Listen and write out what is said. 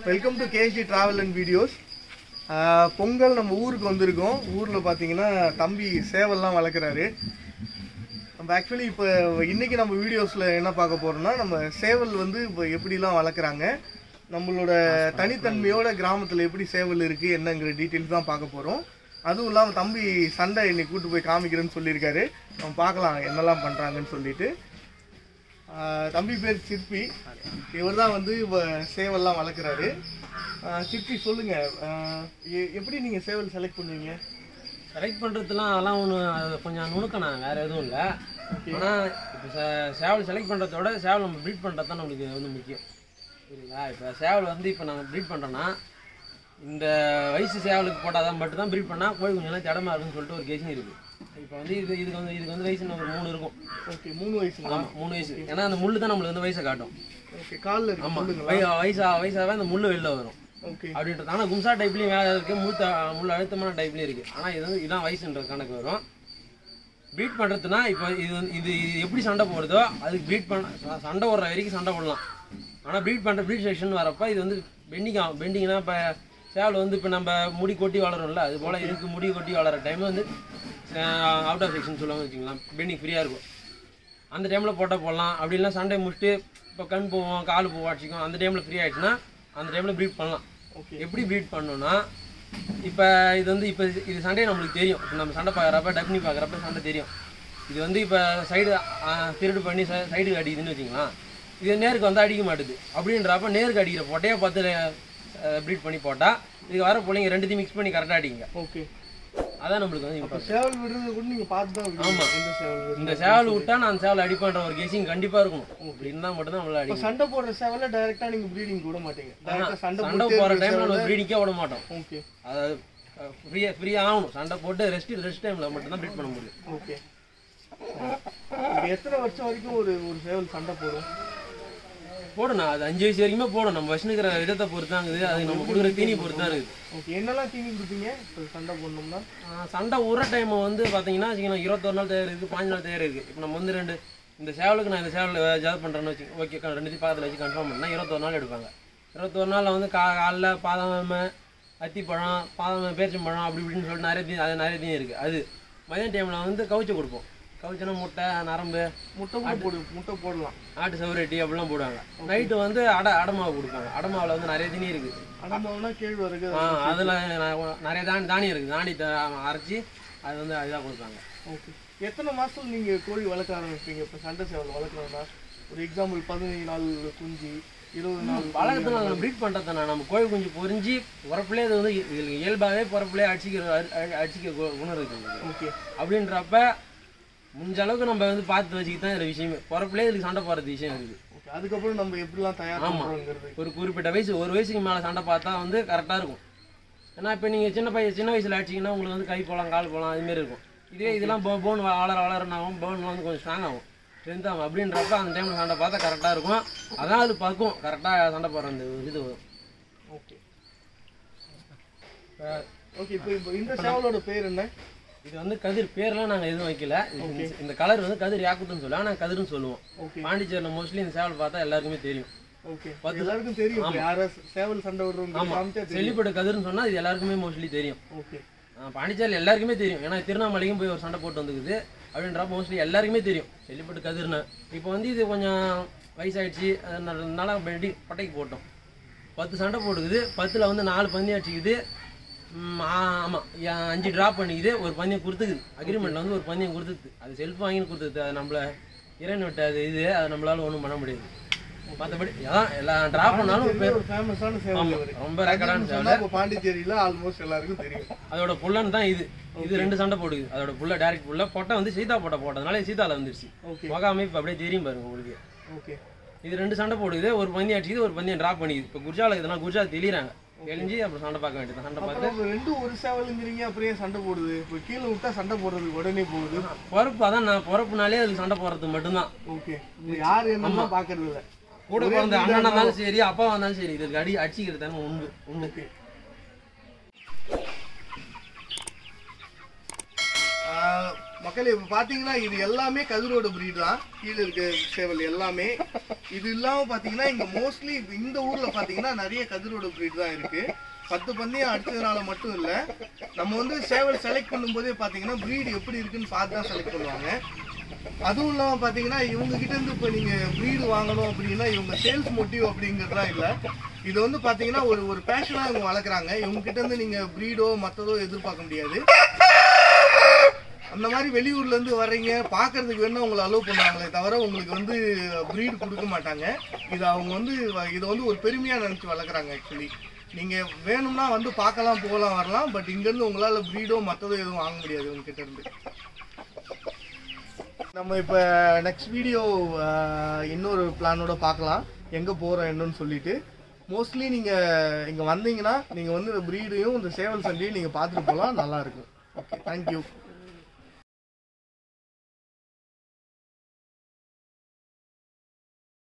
Welcome to KG travel and videos Pongal நம்ம ஊருக்கு வந்திருக்கோம் ஊரில் பார்த்தீங்கன்னா தம்பி சேவல்லாம் வளர்க்குறாரு நம்ம ஆக்சுவலி இப்போ இன்னைக்கு நம்ம வீடியோஸில் என்ன பார்க்க போறோம்னா நம்ம சேவல் வந்து இப்போ எப்படிலாம் வளர்க்குறாங்க நம்மளோட தனித்தன்மையோட கிராமத்தில் எப்படி சேவல் இருக்குது என்னங்கிற டீட்டெயில்ஸ் தான் பார்க்க போகிறோம் அதுவும் இல்லாமல் தம்பி சண்டை இன்னைக்கு கூட்டு போய் காமிக்கிறேன்னு சொல்லியிருக்காரு நம்ம பார்க்கலாம் என்னெல்லாம் பண்ணுறாங்கன்னு சொல்லிட்டு ஆஹ் தம்பி பேர் சிற்பி இவர் தான் வந்து இப்போ சேவல்லாம் வளர்க்குறாரு ஆஹ் சிற்பி சொல்லுங்க ஆஹ் எ- எப்படி நீங்கள் சேவல் செலக்ட் பண்ணுவீங்க செலக்ட் பண்ணுறதுலாம் அதெல்லாம் ஒன்று கொஞ்சம் நுணுக்கண்ணா வேறு எதுவும் இல்லை ஆனால் இப்போ சே- சேவல் செலக்ட் பண்ணுறதோட சேவல் நம்ம ப்ரீட் பண்ணுறது தான் நம்மளுக்கு வந்து முக்கியம் புரியுங்களா இப்போ சேவல் வந்து இப்போ நாங்கள் ப்ரீட் பண்ணுறோன்னா இந்த வயசு சேவலுக்கு போட்டால் தான் மட்டும் தான் ப்ரீட் பண்ணால் கோழி கொஞ்சம் எல்லாம் திடமா இருக்குன்னு சொல்லிட்டு ஒரு கேஷன் இருக்குது இப்போ வந்து இது இதுக்கு வந்து இதுக்கு வந்து வயசு இன்னும் ஒரு மூணு இருக்கும் ஓகே மூணு வயசுங்களா ஆமாம் மூணு வயசு ஏன்னா அந்த முள்ளு தான் நம்மளுக்கு வந்து வயசை காட்டும் ஓகே காலில் இருக்கு ஆமாம் சொல்லுங்களா வயசா வயசாகவே அந்த முள்ளு வெளில வரும் ஓகே அப்படின்றது ஆனால் கும்சா டைப்லேயும் வேலை இருக்குது முள் த- முள் அழுத்தமான டைப்லேயும் இருக்குது ஆனால் இது வந்து இதான் வயசுன்ற கணக்கு வரும் ப்ரீட் பண்ணுறதுனா இப்போ இது வந்து இது இது எப்படி சண்டை போடுதோ அதுக்கு ப்ரீட் பண்ண ச- சண்டை போடுற வரைக்கும் சண்டை போடலாம் ஆனால் ப்ரீட் பண்ணுற ப்ரீட் செக்ஷன் வரப்போ இது வந்து பெண்டிங் ஆகும் பெண்டிங்னா இப்போ சேவல் வந்து இப்போ நம்ம முடி கொட்டி வளரும்ல அது போல் இதுக்கு முடி கொட்டி வளர டைம் வந்து அவுட் ஆஃப் செக்ஷன் சொல்லுவாங்க வச்சுக்கலாம் பெண்டிங் ஃப்ரீயாக இருக்கும் அந்த டைமில் போட்டால் போடலாம் அப்படி இல்லைனா சண்டை முடிச்சுட்டு இப்போ கண் போவோம் கால் போவோம் அடிச்சிக்கும் அந்த டைமில் ஃப்ரீ ஆயிடுச்சுன்னா அந்த டைமில் ப்ரீட் பண்ணலாம் ஓகே எப்படி ப்ரீட் பண்ணணும்னா இப்போ இது வந்து இப்போ இது சண்டே நம்மளுக்கு தெரியும் இப்ப நம்ம சண்டை பார்க்குறப்ப டப்னி பார்க்குறப்ப சண்டை தெரியும் இது வந்து இப்போ சைடு திருடு பண்ணி சைடு அடிக்குதுன்னு வச்சுக்கலாம் இது நேருக்கு வந்து அடிக்க மாட்டுது அப்படின்றப்ப நேருக்கு அடிக்கிற பொட்டையை பார்த்து ப்ரீட் பண்ணி போட்டால் இதுக்கு வர பிள்ளைங்க ரெண்டுத்தையும் மிக்ஸ் பண்ணி கரெக்டாக அடிங்க ஓகே அதான் நம்மளுக்கு வந்து இப்போ important. சேவல் விடுறது கூட நீங்கள் பார்த்து தான் விடுவீங்க. ஆமா. எந்த சேவல் விடுறது. இந்த சேவல் விட்டா நான் அந்த சேவல் அடிப்பேன்ற ஒரு கேசிங் கண்டிப்பாக இருக்கும் இப்படி இருந்தால் மட்டும்தான் நம்மளால இப்போ அடிக்கும் சண்டை போடுற சேவலை டைரெக்டாக நீங்கள் ப்ரீடிங் விட மாட்டீங்க டைரெக்டாக சண்டை சண்டை போட்டு போகிற டைமில் நம்ம ப்ரீடிங்கே விட மாட்டோம் ஓகே அதாவது ஃப்ரீயாக ஃப்ரீயாக ஆகணும் சண்டை போட்டு ரெஸ்ட் ரெஸ்ட் டைமில் மட்டும்தான் ப்ரீட் பண்ண முடியும் ஓகே இப்போ எத்தனை வருஷம் வரைக்கும் ஒரு ஒரு சேவல் சண்டை போடும் போடணும் அது அஞ்சு வயசு வரைக்குமே போடும் நம்ம வச்சுனுக்கிற விதத்தை பொறுத்து தான் இருக்குது அது நம்ம கொடுக்குற தீனி பொறுத்து தான் இருக்குது ஓகே என்னெல்லாம் தீனி கொடுப்பீங்க இப்போ சண்டை போடணும்னா ஆஹ் சண்டை உர டைம் வந்து பார்த்தீங்கன்னா வச்சுக்கணும் இருபத்தொரு நாள் தயார் இருக்குது பாஞ்சு நாள் தயார் இருக்குது இப்போ நம்ம வந்து ரெண்டு இந்த சேவலுக்கு நான் இந்த சேவல் ஜாப் பண்ணுறேன்னு வச்சு ஓகே ரெண்டுத்தையும் பாதத்தில் வச்சு கன்ஃபார்ம் பண்ணால் இருபத்தொரு நாள் எடுப்பாங்க இருபத்தொரு நாளில் வந்து கா காலைல பாதாம அத்திப்பழம் பாதாம பேரிச்சம்பழம் அப்படி இப்படின்னு சொல்லிட்டு நிறைய தீ அது நிறைய தீனி இருக்குது அது மதியம் டைமில் வந்து கவுச்சை கொடுப்போம் கவுச்சனா முட்டை நரம்பு முட்டை கூட போடு முட்டை போடலாம் ஆட்டு சவரட்டி அப்படிலாம் போடுவாங்க நைட்டு வந்து அடை அடமாவு கொடுப்பாங்க அடமாவில் வந்து நிறைய தீனி இருக்குது அடமாவனா கேழ்வரகு ஆ அதில் நிறைய தானி தானியம் இருக்குது தானி அரைச்சி அது வந்து அதுதான் கொடுப்பாங்க ஓகே எத்தனை மாசத்துல நீங்க கோழி வளர்க்க ஆரம்பிப்பீங்க இப்போ சண்டை சேவல் வளர்க்கணும்னா ஒரு எக்ஸாம்பிள் பதினஞ்சு நாள் குஞ்சு இருபது நாள் பழக்கத்தில் நம்ம ப்ரீட் பண்ணுறதுனா நம்ம கோழி குஞ்சு பொறிஞ்சு பிறப்புலேயே அது வந்து இதில் இயல்பாகவே பிறப்புலேயே அடிச்சிக்கிற அடி- அடி- அடிச்சிக்க கு- குணம் இருக்குது ஓகே அப்படின்றப்ப முடிஞ்ச அளவுக்கு நம்ம வந்து பார்த்து வச்சுக்கிட்டு தான் இதில் விஷயமே பிறப்புலேயே இதுக்கு சண்டை போடுறது விஷயம் இருக்குது ஓகே அதுக்கப்புறம் நம்ம எப்படிலாம் தயார் ஆமா. பண்ணுறோங்கிறது ஒரு குறிப்பிட்ட வயசு ஒரு வயசுக்கு மேலே சண்டை பார்த்தா வந்து கரெக்டாக இருக்கும் ஏன்னா இப்போ நீங்கள் சின்ன பையன் சின்ன வயசில் அடிச்சிங்கன்னா உங்களுக்கு வந்து கை போகலாம் கால் போகலாம் அதுமாரி இருக்கும் இதே இதெல்லாம் போ போன் வளர வளரனாகும் போன் வந்து கொஞ்சம் ஸ்ட்ராங் ஆகும் ஸ்ட்ரென்த் ஆகும் அப்படின்றப்ப அந்த டைமில் சண்டை பார்த்தா கரெக்டாக இருக்கும் அதான் அது பக்குவம் கரெக்டாக சண்டை போடுற அந்த இது வரும் ஓகே ஓகே இப்போ இப்போ இந்த சேவலோட பேர் என்ன இது வந்து கதிர் பேர்லாம் நாங்கள் எதுவும் வைக்கல இது இந்த- இந்த கலர் வந்து கதிர் யாக்குத்துன்னு சொல்லுவோம் ஆனால் கதிர்னு சொல்லுவோம் ஓகே பாண்டிச்சேரியில் மோஸ்ட்லி இந்த சேவல் பார்த்தா எல்லாருக்குமே தெரியும் ஓகே எல்லாருக்கும் தெரியும் இப்போ யாரா சேவல் சண்டை விடுறவங்க காமிச்சா தெரியும் செல்லிப்பட்டு கதிர்னு சொன்னால் இது எல்லாருக்குமே மோஸ்ட்லி தெரியும் ஓகே ஆ, பாண்டிச்சேரியில் எல்லாருக்குமே தெரியும் ஏன்னா திருவண்ணாமலைக்கும் போய் ஒரு சண்டை போட்டு வந்துக்குது அப்படின்றப்ப மோஸ்ட்லி எல்லாருக்குமே தெரியும் செல்லிப்பட்டு கதிர்னு இப்போ வந்து இது கொஞ்சம் வயசாயிடுச்சு அதனால வெடி பட்டைக்கு போட்டோம் பத்து சண்டை போட்டுக்குது பத்தில் வந்து நாலு பந்தி அடிச்சுக்குது ம், ஆ- ஆமாம் அஞ்சு ட்ராப் பண்ணிக்குது ஒரு பந்தயம் கொடுத்துக்குது அக்ரிமெண்ட்டில் வந்து ஒரு பந்தயம் கொடுத்துது அது செல்ஃப் வாங்கி கொடுத்துது அது நம்மள இறைவன் விட்ட அது இது அதை நம்மளால ஒன்றும் பண்ண முடியாது மற்றபடி அதான் எல்லாம் ட்ராப் பண்ணாலும் பாண்டிச்சேரியில ஒரு ஃபேமஸான சேவல் ஆமா, இவரு. ரொம்ப ரெக்கார்டான கதிர்னு சொன்னா இப்போ பாண்டிச்சேரியில ஆல்மோஸ்ட் எல்லாருக்கும் தெரியும் அதோட புல்லன் தான் இது இது ரெண்டு சண்டை போடுது அதோட புல்ல டைரக்ட் புல்ல பொட்டை வந்து சீதா பொட்டை போட்டதுனால சீதால வந்துருச்சு ஓகே முகாமை இப்போ அப்படியே தெரியும் பாருங்க உங்களுக்கு ஓகே இது ரெண்டு சண்டை போடுது ஒரு பந்தி அடிச்சுது ஒரு பந்தியம் டிராப் பண்ணிக்குது இப்போ குர்ஜால இதெல்லாம் குர்ஜா தெளிறாங்க தெளிஞ்சு அப்புறம் சண்டை பார்க்க வேண்டியது சண்டை பார்த்து அப்புறம் இப்ப ரெண்டும் ஒரு சேவலுங்கிறீங்க அப்புறம் ஏன் சண்டை போடுது இப்போ கீழே விட்டா சண்டை போடுறதுக்கு உடனே போகுது பொறுப்பு அதான் நான் பொறுப்புனாலே அதுக்கு சண்டை போடுறது மட்டும்தான் ஓகே இது யார் என்னமா பாக்குறது இல்ல கூட பிறந்த அண்ணனா இருந்தாலும் சரி அப்பா வந்தாலும் சரி இதுக்கு அடி அடிச்சுக்கிறது தானே உண்டு உண்டு ஓகே ஆஹ் மக்களே இப்போ பார்த்தீங்கன்னா இது எல்லாமே கதிரோட breed தான் கீழே இருக்க சேவல் எல்லாமே இது இல்லாம பார்த்தீங்கன்னா இங்க மோஸ்ட்லி இந்த ஊர்ல பார்த்தீங்கன்னா நிறைய கதிரோட breed தான் இருக்கு பத்து பந்தயம் அடிச்சதுனால மட்டும் இல்ல நம்ம வந்து சேவல் செலக்ட் பண்ணும்போதே பார்த்தீங்கன்னா breed எப்படி இருக்குன்னு பார்த்து தான் செலக்ட் பண்ணுவாங்க அதுவும் இல்லாம பாத்தீங்கன்னா இவங்க கிட்ட இருந்து இப்ப நீங்க breed வாங்கணும் அப்படின்னா இவங்க சேல்ஸ் மோட்டிவ் அப்படிங்கறதுலாம் இல்ல இது வந்து பாத்தீங்கன்னா ஒரு ஒரு பேஷனா இவங்க வளர்க்குறாங்க இவங்க கிட்ட இருந்து நீங்க breed-ஓ மத்ததோ எதிர்பார்க்க முடியாது அந்த மாதிரி வெளியூர்ல இருந்து வர்றீங்க பாக்குறதுக்கு வேணா உங்களை அலோவ் பண்ணுவாங்களே தவிர உங்களுக்கு வந்து breed கொடுக்க மாட்டாங்க இது அவங்க வந்து வ- இதை வந்து ஒரு பெருமையா நினைச்சு வளர்க்குறாங்க ஆக்சுவலி நீங்க வேணும்னா வந்து பார்க்கலாம் போகலாம் வரலாம் பட் இங்க இருந்து உங்களால breed-ஓ மத்ததோ எதுவும் வாங்க முடியாது உங்க கிட்ட இருந்து நம்ம இப்போ நெக்ஸ்ட் வீடியோ இன்னொரு பிளானோட பார்க்கலாம் எங்கே போகிறோம் என்னன்னு சொல்லிட்டு மோஸ்ட்லி நீங்கள் இங்கே வந்தீங்கன்னா நீங்கள் வந்து இந்த ப்ரீடையும் இந்த சேவல் சண்டையும் நீங்கள் பார்த்துட்டு போகலாம் நல்லாயிருக்கும் ஓகே தேங்க்யூ